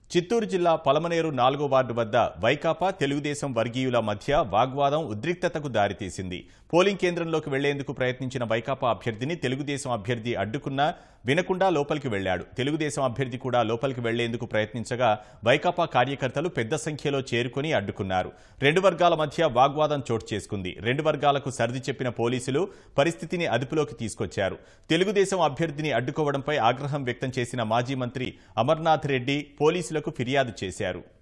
చిత్తూరు జిల్లా పలమనేరు నాలుగో వార్డు వద్ద వైకాపా తెలుగుదేశం వర్గీయుల మధ్య వాగ్వాదం ఉద్రిక్తతకు దారితీసింది పోలింగ్ కేంద్రంలోకి వెళ్లేందుకు ప్రయత్నించిన వైకాపా అభ్యర్థిని తెలుగుదేశం అభ్యర్థి అడ్డుకున్నా వినకుండా లోపలికి వెళ్లాడు తెలుగుదేశం అభ్యర్థి కూడా లోపలికి వెళ్లేందుకు ప్రయత్నించగా వైకాపా కార్యకర్తలు పెద్ద సంఖ్యలో చేరుకుని అడ్డుకున్నారు రెండు వర్గాల మధ్య వాగ్వాదం చోటు చేసుకుంది రెండు వర్గాలకు సర్ది చెప్పిన పోలీసులు పరిస్థితిని అదుపులోకి తీసుకొచ్చారు తెలుగుదేశం అభ్యర్థిని అడ్డుకోవడంపై ఆగ్రహం వ్యక్తం చేసిన మాజీ మంత్రి అమర్నాథ్ రెడ్డి పోలీసులకు ఫిర్యాదు చేశారు